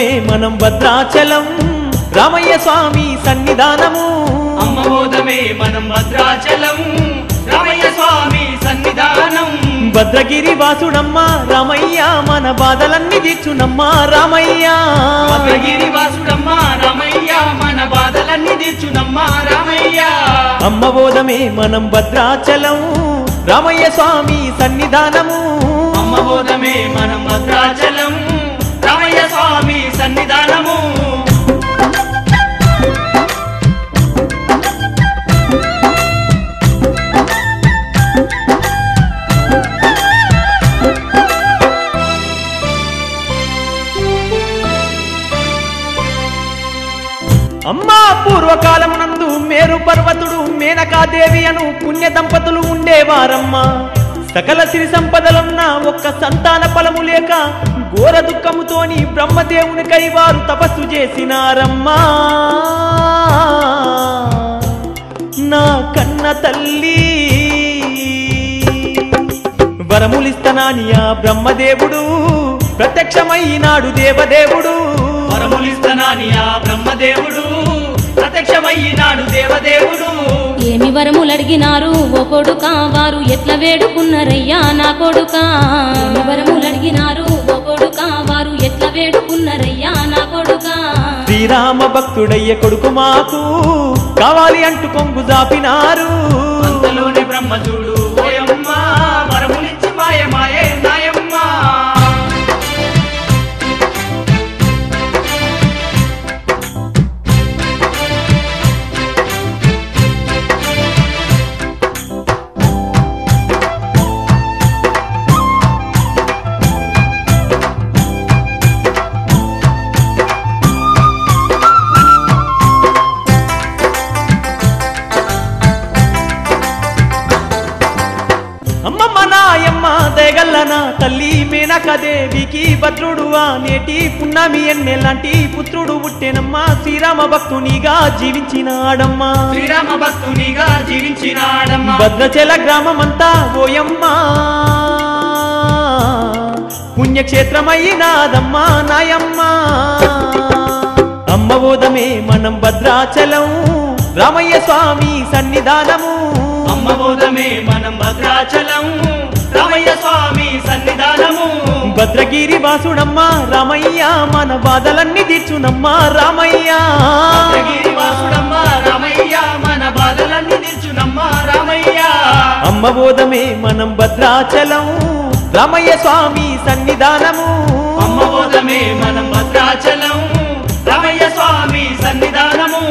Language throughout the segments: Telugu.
మనం భద్రాచలం రామయ్య స్వామి సన్నిధానము అమ్మబోధమే మనం భద్రాచలం రామయ్య స్వామి సన్నిధానం భద్రగిరి వాసుడమ్మ రామయ్య మన బాధలన్నీ తీర్చునమ్మ రామయ్య భద్రగిరి వాసుడమ్మ రామయ్య మన బాధలన్నీ తీర్చునమ్మ రామయ్య అమ్మబోధమే మనం భద్రాచలం రామయ్య స్వామి సన్నిధానము అమ్మబోధమే మనం భద్రాచలం రామయ్య స్వామి సన్నిధానము అమ్మా పూర్వకాలమునందు మేరు పర్వతుడు మేనకాదేవి అను పుణ్య దంపతులు ఉండేవారమ్మా సకల సిరి సంపదలున్న ఒక్క సంతాన ఫలము లేక ఘోర దుఃఖముతోని బ్రహ్మదేవునికై వారు తపస్సు చేసినారమ్మా నా కన్న తల్లి వరములిస్తనాని ఆ బ్రహ్మదేవుడు ప్రత్యక్షమైనాడు దేవదేవుడు వరములిస్తనాని ఆ బ్రహ్మదేవుడు ప్రత్యక్షమయ్యినాడు దేవదేవుడు ఏమి వరములడిగినారు ఓ కొడుక వారు ఎట్ల వేడుకున్నారయ్యా నా కొడుక ఏమి వరములడిగినారు ఓ కొడుక వారు ఎట్ల వేడుకున్నారయ్యా నా కొడుక శ్రీరామ భక్తుడయ్య కొడుకు మాకు కావాలి అంటూ కొంగు జాపినారు అంతలోనే బ్రహ్మజుడు ఓయమ్మ వరములిచ్చి మాయమాయే నాయమ్మ అమ్మమ్మ నాయమ్మ దయగల్లన తల్లి మేనకదేవికి భద్రుడు ఆ నేటి పున్నమి ఎన్నెలాంటి పుత్రుడు పుట్టెనమ్మా శ్రీరామ భక్తునిగా జీవించినాడమ్మా శ్రీరామ భక్తునిగా జీవించినాడమ్మ భద్రచల గ్రామమంతా ఓయమ్మా పుణ్యక్షేత్రమైనాదమ్మా నాయమ్మా అమ్మబోధమే మనం భద్రాచలం రామయ్య స్వామి సన్నిధానము అమ్మబోధమే మనం భద్రాచలం రామయ్య స్వామి సన్నిధానము భద్రగిరి వాసుడమ్మా రామయ్య మన బాధలన్నీ తీర్చునమ్మా రామయ్య భద్రగిరి వాసుడమ్మ రామయ్య మన బాధలన్నీ తీర్చునమ్మ రామయ్య అమ్మబోధమే మనం భద్రాచలం రామయ్య స్వామి సన్నిధానము అమ్మబోధమే మనం భద్రాచలం రామయ్య స్వామి సన్నిధానము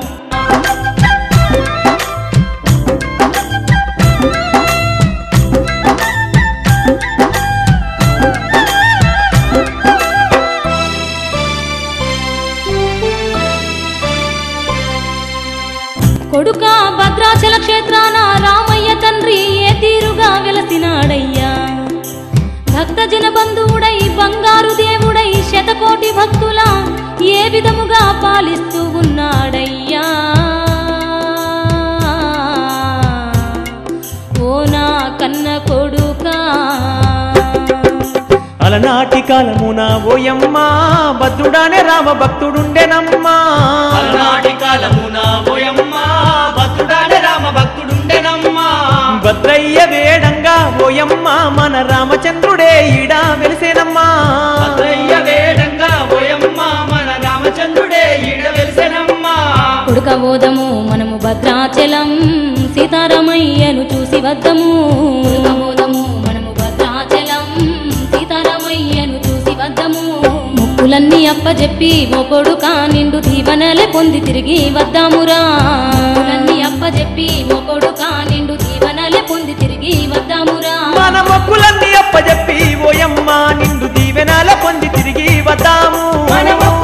కొడుక భద్రాచల క్షేత్రాన రామయ్య తండ్రి ఏ తీరుగా వెలసినాడయ్యా భక్త జన బంధువుడై బంగారు దేవుడై శతకోటి భక్తుల ఏ విధముగా పాలిస్తూ ఉన్నాడయ్యా ఓ నా కన్న కొడుకా అలనాటి కాలమున ఓయమ్మా భద్రుడానే రామ భక్తుడుండెనమ్మా అలనాటి కాలమున ఓయమ్మ భక్తుడానే రామ భక్తుడుండెనమ్మా భద్రయ్య వేడంగా ఓయమ్మ మన రామచంద్రుడే ఈడ వెలిసేనమ్మా భద్రయ్య వేడంగా ఓయమ్మ మన రామచంద్రుడే ఈడ వెలిసెనమ్మా కొడుక ఓదము మనము భద్రాచలం సీతారామయ్యను చూసి వద్దము కొడుక ఓదము మనము భద్రాచలం సీతారామయ్యను చూసి వద్దము ముక్కులన్నీ అప్పజెప్పి ఓ కొడుక నిండు దీవెనలే పొంది తిరిగి వద్దామురా ముక్కులన్నీ అప్పజెప్పి ఓ కొడుక నిండు దీవెనలే పొంది తిరిగి వద్దామురా మన మొక్కులన్నీ అప్పజెప్పి ఓయమ్మ నిండు దీవెనాల పొంది తిరిగి వద్దాము మన